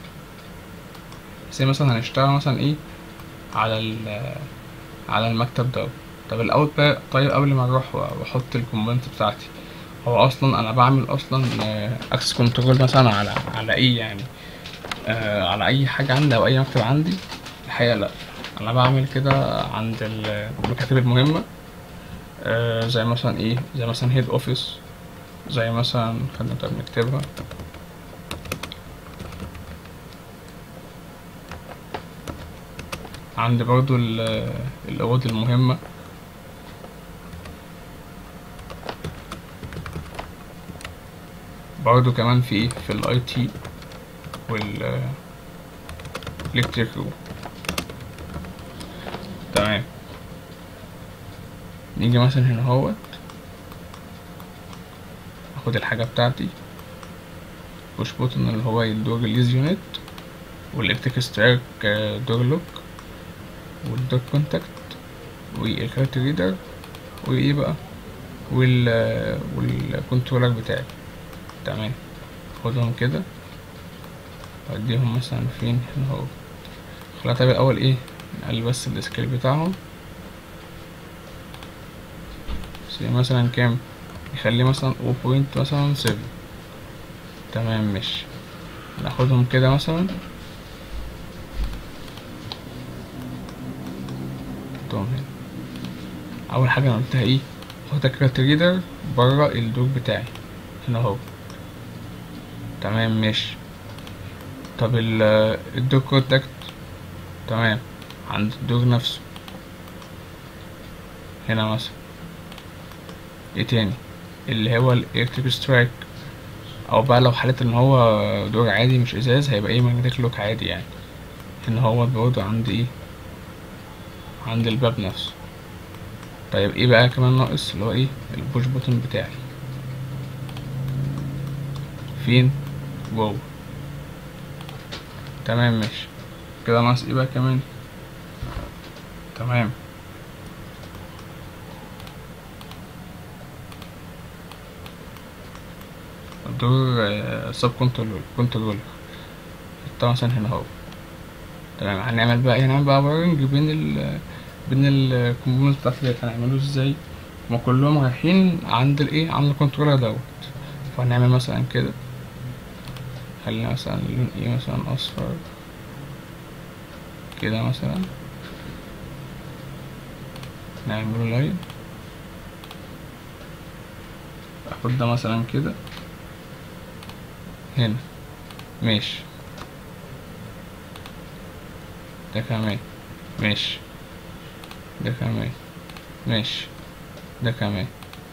زي مثلا هنشتغل مثلا ايه على ال على المكتب ده طب الاول بقى طيب قبل ما اروح واحط الكومبوننت بتاعتي هو اصلا انا بعمل اصلا اكسس كنترول مثلا على على ايه يعني آه على اي حاجه عندي او اي مكتب عندي الحقيقه لا انا بعمل كده عند المكاتب المهمه آه زي مثلا ايه زي مثلا هيد اوفيس زي مثلا خلينا طب نكتبها عندي برضو ال- الأوض المهمة برضو كمان في ايه في الاي تي وال electric room تمام نيجي مثلا هنا اهوت اخد الحاجة بتاعتي بوش بوتن اللي هو الدور ريليز يونت والالكتريك سترايك دور لوك والدور كونتاكت والكارت ريدر وايه بقى وال والكنترولر بتاعي تمام خدهم كده واديهم مثلا فين هنا اهو خلينا طيب الاول ايه نقلل بس السكيل بتاعهم زي مثلا كام يخليه مثلا او بوينت مثلا سيفن تمام ماشي ناخدهم كده مثلا نحطهم هنا اول حاجه انا قلتها ايه خد الكارت ريدر بره الدور بتاعي هنا اهو تمام ماشي طب ال الدور كونتاكت تمام عند الدور نفسه هنا مثلا ايه تاني اللي هو الالكتريك سترايك او بقى لو حالة ان هو دور عادي مش ازاز هيبقى ايه ماجنتيك لوك عادي يعني ان هو برضه عند ايه عند الباب نفسه طيب ايه بقى كمان ناقص اللي هو ايه البوش بوتن بتاعي فين جوه تمام ماشي كده ناقص ايه بقى كمان تمام دور سب كنترول كنترول حطها مثلا هنا اهو تمام هنعمل بقى هنعمل بقى بايرنج بين ال بين الكومبوننت بتاعت ديت هنعمله ازاي هما كلهم رايحين عند الايه عند الكنترولر دوت فهنعمل مثلا كده خلينا مثلا اللون ايه مثلا اصفر كده مثلا نعمله لاين اخد ده مثلا كده هنا ماشي ده كمان ماشي ده كمان ماشي ده كمان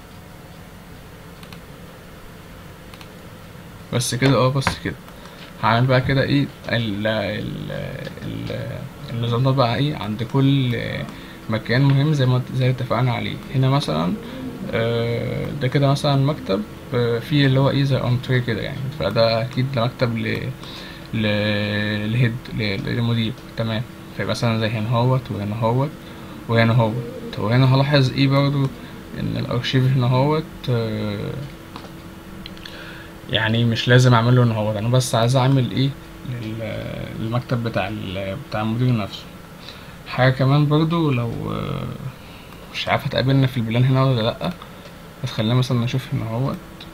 بس كده اه بس كده هعمل بقى كده ايه ال ال ال النظام ده بقى ايه عند كل مكان مهم زي ما زي اتفقنا عليه هنا مثلا آه، ده كده مثلا مكتب آه، فيه اللي هو ايه زي انتريه كده يعني فده اكيد ده مكتب ل ل لهيد ل- للمدير تمام فيبقى مثلا زي هنا هوت وهنا هوت وهنا هوت وهنا هلاحظ ايه برضو ان الارشيف هنا هوت آه، يعني مش لازم اعمل له ان هو انا بس عايز اعمل ايه لل- للمكتب بتاع ال- بتاع المدير نفسه حاجه كمان برضو لو آه، مش عارف هتقابلنا في البلان هنا ولا لا بس خلينا مثلا نشوف هنا اهوت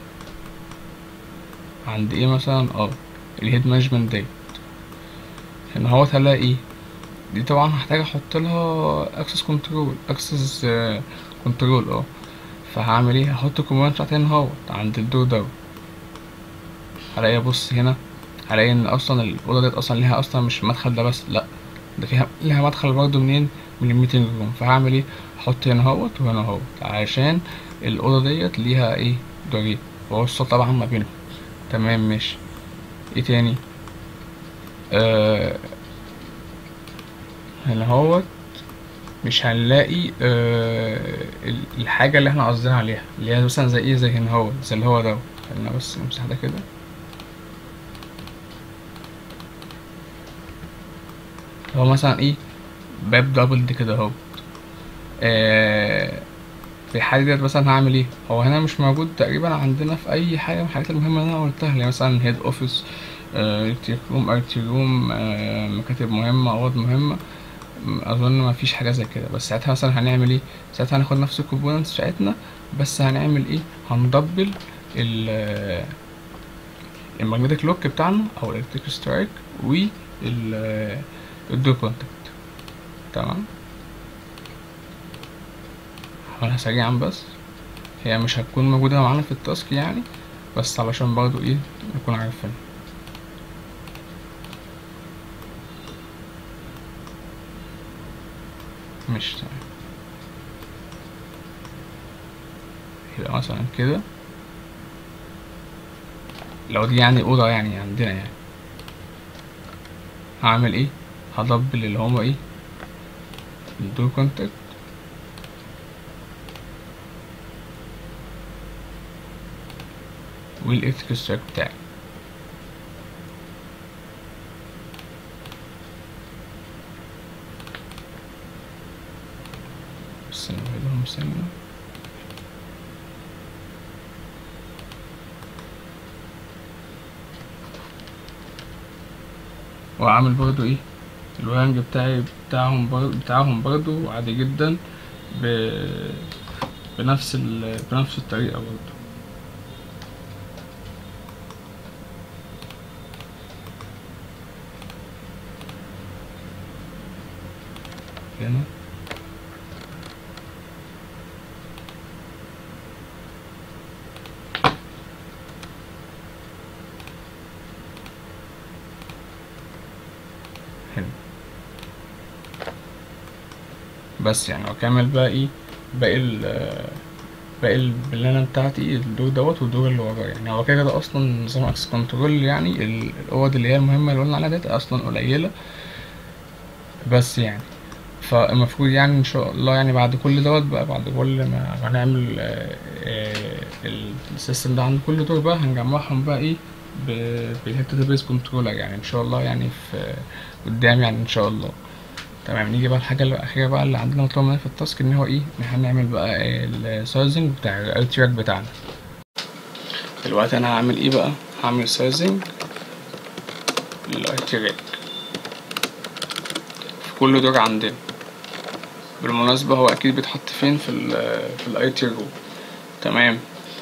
عند ايه مثلا اه الهيد مانجمنت ديت هنا اهوت هلاقي ايه دي طبعا هحتاج احط لها اكسس كنترول اكسس كنترول اه فهعمل ايه هحط الكوماند بتاعتي هنا اهوت عند الدور دوت هلاقي ابص هنا هلاقي ان اصلا الاوضه ديت اصلا ليها اصلا مش المدخل ده بس لا ده فيها ليها مدخل برضه منين من الميتنج روم فهعمل ايه احط هنا اهوت وهنا اهوت عشان الاوضه ديت ليها ايه دورين واوصل طبعا ما بينهم تمام ماشي ايه تاني آه هنا اهوت مش هنلاقي آه ال- الحاجه اللي احنا قصدنا عليها اللي هي مثلا زي ايه زي هنا اهوت زي اللي هو ده خلينا بس نمسح ده كده هو مثلا ايه باب دبل دي كده اهو آه في الحالة ديت مثلا هعمل ايه هو هنا مش موجود تقريبا عندنا في اي حاجة من الحاجات المهمة اللي انا قلتها اللي هي مثلا هيد اوفيس الكتريك روم ارتي روم مكاتب مهمة اوض مهمة م- اظن ما فيش حاجة زي كده بس ساعتها مثلا هنعمل ايه ساعتها هناخد نفس الكومبوننتس بتاعتنا بس هنعمل ايه هندبل ال المagnetic لوك بتاعنا او الالكتريك سترايك وال الدور كونتاكت تمام هعملها سريعا بس هي مش هتكون موجودة معانا في التاسك يعني بس علشان برضو ايه نكون عارفين مش تمام يبقى مثلا كده لو دي يعني أوضة يعني عندنا يعني هعمل ايه هدبل اللي هما ايه الدور كونتاكت والإلكتريك سترايك بتاعي كام سنة وعامل برضو ايه الوهنج بتاعي بتاعهم برضو بتاعهم برضو عادي جدا ب... بنفس ال... بنفس الطريقة برضو هنا هنا بس يعني واكمل بقى ايه باقي ال باقي البلانة بتاعتي الدور دوت والدور اللي وراه يعني هو كده كده اصلا نظام اكس كنترول يعني ال- الاوض اللي هي المهمة اللي قلنا عليها ديت اصلا قليلة بس يعني فالمفروض يعني ان شاء الله يعني بعد كل دوت بقى بعد كل ما هنعمل آه، آه، السيستم ده عند كل دور بقى هنجمعهم بقى ايه بالهيتابيس كنترولر يعني ان شاء الله يعني في قدام يعني ان شاء الله تمام نيجي بقى الحاجة الأخيرة بقى اللي عندنا مطلوب مننا في التاسك إن هو إيه إن إحنا هنعمل بقى السايزنج بتاع التراك بتاعنا دلوقتي أنا هعمل إيه بقى هعمل سايزنج للتراك في كل دور عندنا بالمناسبة هو أكيد بيتحط فين في ال في الاي تي رو تمام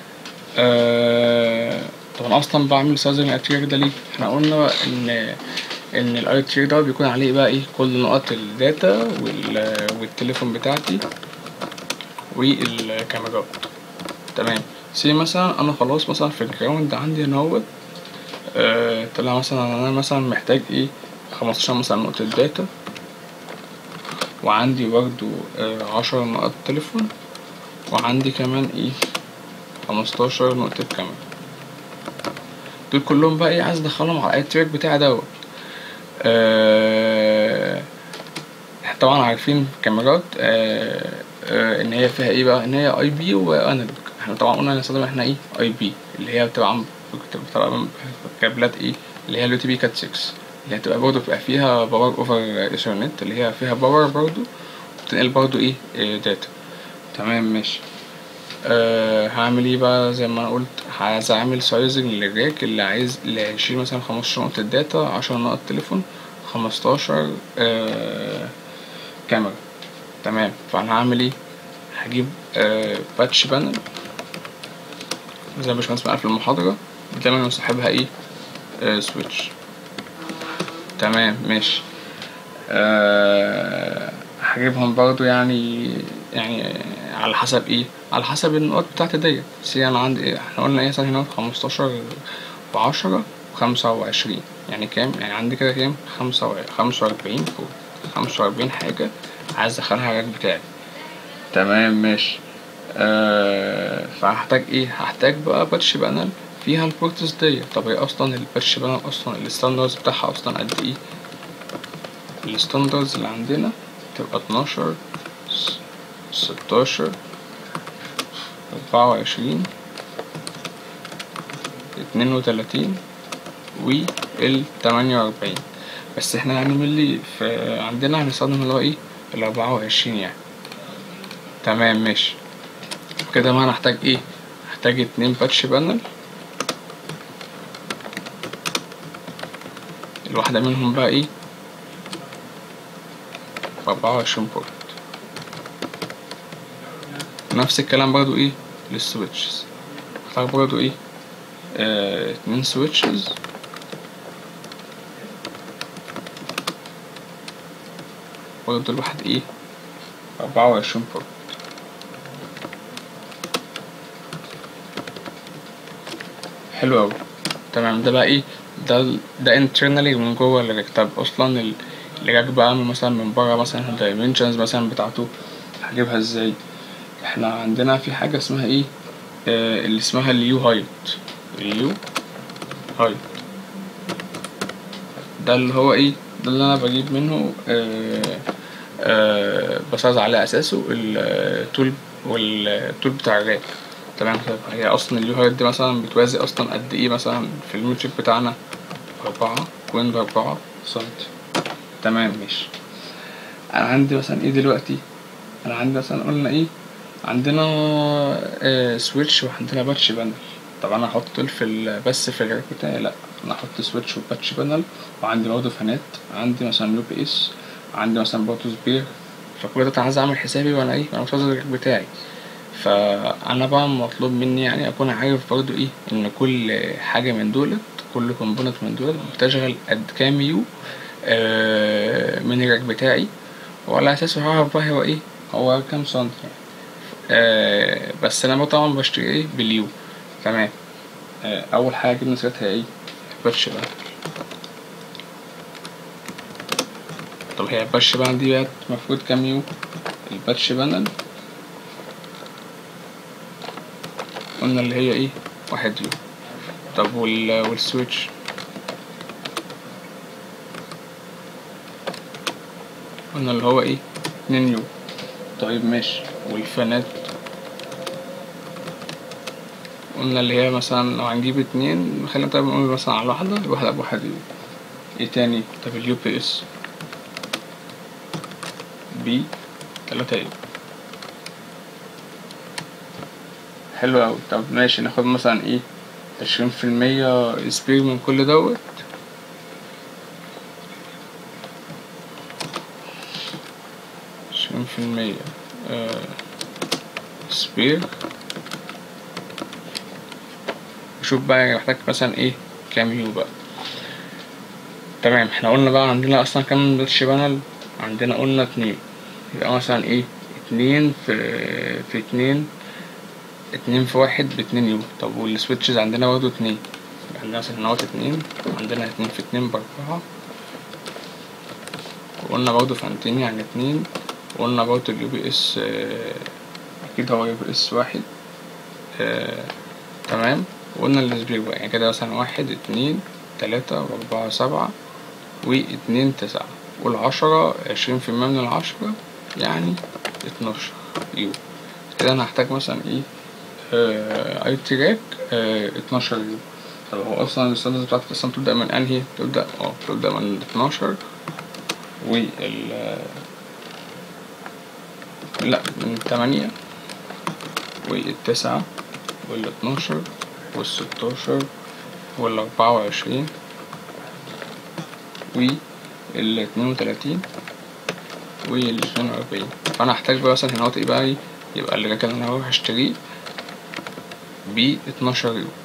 آه طب أنا أصلا بعمل سايزنج للتراك ده ليه؟ إحنا قلنا إن ان الاي تي ده بيكون عليه بقى ايه كل نقط الداتا وال- والتليفون بتاعتي والكاميرات تمام سي مثلا انا خلاص مثلا في الجراوند عندي هنا اهوت آه، طلع مثلا انا مثلا محتاج ايه خمستاشر مثلا نقطة داتا وعندي برضو آه، عشر نقط تليفون وعندي كمان ايه خمستاشر نقطة كاميرا دول كلهم بقى ايه عايز ادخلهم على اي تراك بتاعي دوت آه، احنا طبعا عارفين كاميرات آه، آه، ان هي فيها ايه بقى ان هي اي بي وانالوج احنا طبعا قلنا هنستخدم احنا ايه اي بي اللي هي بتبقى عم- بتبقى كابلات ايه اللي هي اليو تي بي كات 6 اللي هتبقى برضه بيبقى فيها باور اوفر ايثرنت اللي هي فيها باور برضه وبتنقل برضه ايه آه، داتا تمام ماشي أه هعمل ايه بقى زي ما انا قلت عايز اعمل سايزنج للراك اللي عايز اللي هيشيل مثلا خمستاشر نقطة داتا عشر نقط تليفون خمستاشر أه كاميرا تمام فانا هعمل ايه هجيب أه باتش بانل زي ما باشمهندس قال في المحاضرة دايما مصاحبها ايه أه سويتش تمام ماشي أه هجيبهم برضو يعني يعني على حسب ايه على حسب النقط بتاعتي ديت سي انا عندي ايه احنا قلنا ايه مثلا هنا خمستاشر وعشرة وخمسة وعشرين يعني كام يعني عندي كده كام خمسة و- خمسة وأربعين فوق خمسة وأربعين حاجة عايز أدخلها على الراك بتاعي تمام ماشي آه فهحتاج ايه هحتاج بقى باتش بانل فيها البورتس ديت طب هي اصلا الباتش بانل اصلا الستاندرز بتاعها اصلا قد ايه الستاندرز اللي عندنا تبقى اتناشر ستاشر أربعة وعشرين اتنين وتلاتين وال تمانية وأربعين بس احنا يعني من اللي في عندنا هنستخدم اللي هو ايه الأربعة وعشرين يعني تمام ماشي كده ما هنحتاج ايه هحتاج اتنين باتش بانل الواحدة منهم بقى ايه أربعة وعشرين بورت نفس الكلام برضو ايه للسويتشز هحتاج برضو ايه آه اتنين سويتشز برضو الواحد ايه أربعة وعشرين بورت حلو أوي تمام ده بقى ايه ده ده internally من جوه الريك طب اصلا ال- الريك بقى من مثلا من بره مثلا الدايمنشنز مثلا بتاعته هجيبها ازاي احنا عندنا في حاجة اسمها ايه آه اللي اسمها اليو هايت اليو هايت ده اللي هو ايه ده اللي انا بجيب منه آه آه بساز على اساسه التول والتول بتاع الراك تمام طيب هي اصلا اليو هايت دي مثلا بتوازي اصلا قد ايه مثلا في الميتريك بتاعنا أربعة بوينت أربعة سنتي تمام ماشي انا عندي مثلا ايه دلوقتي انا عندي مثلا قلنا ايه عندنا آه سويتش وعندنا باتش بانل طب انا احط دول في ال- بس في الريك بتاعي لا انا احط سويتش وباتش بانل وعندي برضه فانات عندي مثلا يو بي اس عندي مثلا برضه سبير فكل ده انا عايز اعمل حسابي وانا ايه وانا بوصل الريك بتاعي فانا بقى مطلوب مني يعني اكون عارف برضو ايه ان كل حاجه من دولت كل كومبوننت من دولت بتشغل قد كام يو آه، من الريك بتاعي وعلى اساسه هعرف بقى هو ايه هو كام سنتي يعني آه، بس انا طبعا بشتري ايه باليو تمام آه، اول حاجه جبنا سيرتها ايه باتش بقى طب هي الباتش بقى دي بقى المفروض كام يو الباتش بانل قلنا اللي هي ايه واحد يو طب وال والسويتش قلنا اللي هو ايه اتنين يو طيب ماشي والفانات قلنا اللي هي مثلا لو هنجيب اتنين خلينا طيب نقول مثلا على واحدة الواحدة بواحد يو ايه تاني طب اليو بي اس بي تلاتة يو حلو أوي طب ماشي ناخد مثلا ايه عشرين في المية سبير من كل دوت عشرين في المية سبير شوف بقى محتاج مثلا ايه كام يو بقى تمام احنا قلنا بقى عندنا اصلا كام باتش بانل عندنا قلنا اتنين يبقى مثلا ايه اتنين في في اتنين اتنين في واحد باتنين يو طب والسويتشز عندنا برضه اتنين يبقى عندنا مثلا هنا اتنين عندنا اتنين في اتنين بأربعة وقلنا برضه فانتين يعني اتنين وقلنا برضه اليو بي اس أكيد هو يو بي اس واحد آه، تمام وقلنا السبير بقى يعني كده مثلا واحد اتنين تلاتة وأربعة سبعة واتنين تسعة والعشرة عشرين في المية من العشرة يعني اتناشر يو كده أنا هحتاج مثلا ايه آه، اي تراك آه، 12 يو طب هو اصلا الستاندرز بتاعتك اصلا تبدأ من انهي تبدأ اه تبدأ من 12 وال لا من 8 والتسعة والاتناشر والستاشر والأربعة وعشرين والاتنين وتلاتين والاتنين وأربعين فأنا هحتاج بقى مثلا هنا ايه بقى ايه يبقى الراك اللي أنا هروح أشتريه ب 12 يورو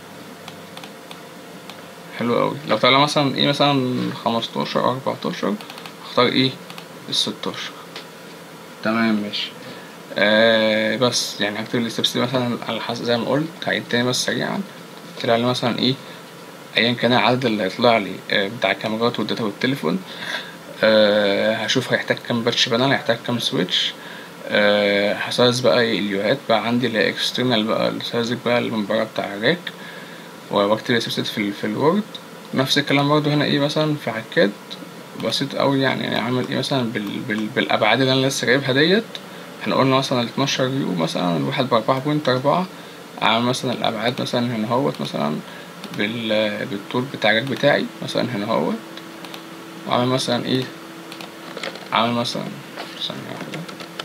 حلو أوي لو طلع مثلا ايه مثلا 15 أو 14 هختار ايه الستاشر تمام ماشي آه بس يعني هكتب الستبس دي مثلا على حسب زي ما قلت هعيد تاني بس سريعا طلع لي مثلا ايه ايا كان العدد اللي هيطلع لي آه بتاع الكاميرات والداتا والتليفون آه هشوف هيحتاج كام باتش بانل هيحتاج كام سويتش أه هسايز بقى اليوهات بقى عندي اللي هي اكسترنال بقى السايزك بقى اللي من برا بتاع الراك واكتب السبسيت في, ال- في الوورد نفس الكلام برضه هنا ايه مثلا في عكاد بسيط أوي يعني يعني عامل ايه مثلا بال... بال... بالأبعاد اللي أنا لسه جايبها ديت احنا قلنا مثلا الاتناشر يو مثلا الواحد بأربعة بوينت أربعة عامل مثلا الأبعاد مثلا هنا هوت مثلا بال... بالطول بتاع الراك بتاعي مثلا هنا هوت وعامل مثلا ايه عامل مثلا ثانية واحدة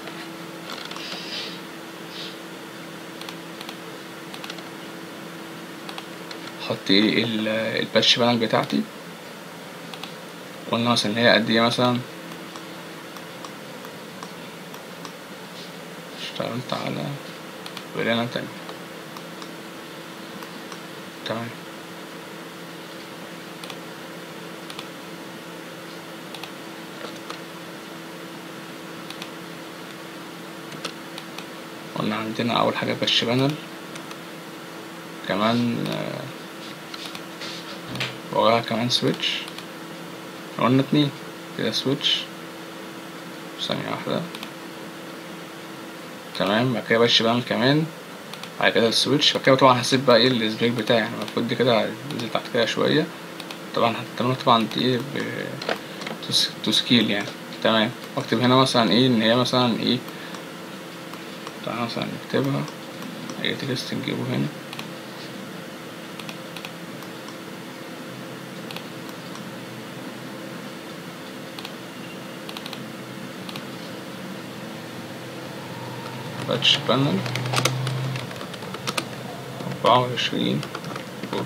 احط ايه ال- الباتش بانل بتاعتي قلنا مثلا ان هي قد ايه مثلا اشتغلت على بلانة تانية تمام قلنا عندنا اول حاجة باتش بانل كمان آه، وراها كمان سويتش قلنا اتنين كده سويتش ثانية واحدة تمام بعد كده باتش بانل كمان بعد كده السويتش بعد كده طبعا هسيب بقى ايه السبريك بتاعي يعني المفروض دي كده هنزل تحت كده شوية طبعا هتعمل طبعا دي ايه ب تس- تسكيل يعني تمام واكتب هنا مثلا ايه ان هي مثلا ايه تعالى مثلا نكتبها ايه تكست نجيبه هنا باتش بانل أربعة وعشرين بورت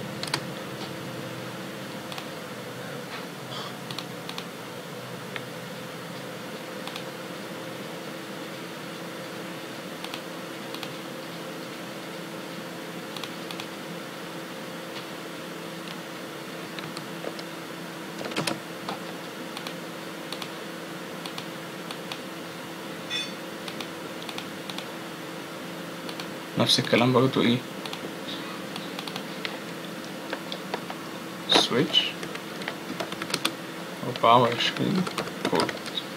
نفس الكلام برضو ايه سويتش أربعة وعشرين بورت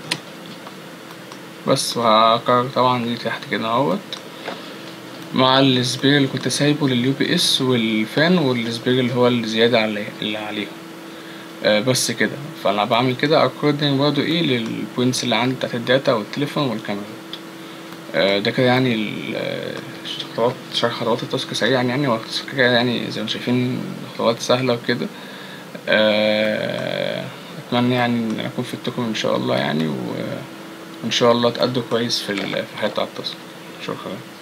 بس وهكرر طبعا دي تحت كده اهوت مع السبير اللي كنت سايبه لليو بي اس والفان والسبير اللي هو الزيادة عليه اللي عليهم آه بس كده فانا بعمل كده اكوردنج برضو ايه للبوينتس اللي عندي بتاعت الداتا والتليفون والكاميرات آه ده كده يعني ال- آه، خطوات شرح خطوات التاسك سريعا يعني هو التاسك كده يعني زي ما شايفين خطوات سهلة وكده آه، أتمنى يعني إن أكون فدتكم إن شاء الله يعني و- وإن شاء الله تأدوا كويس في ال- في الحياة بتاعة التاسك شكرا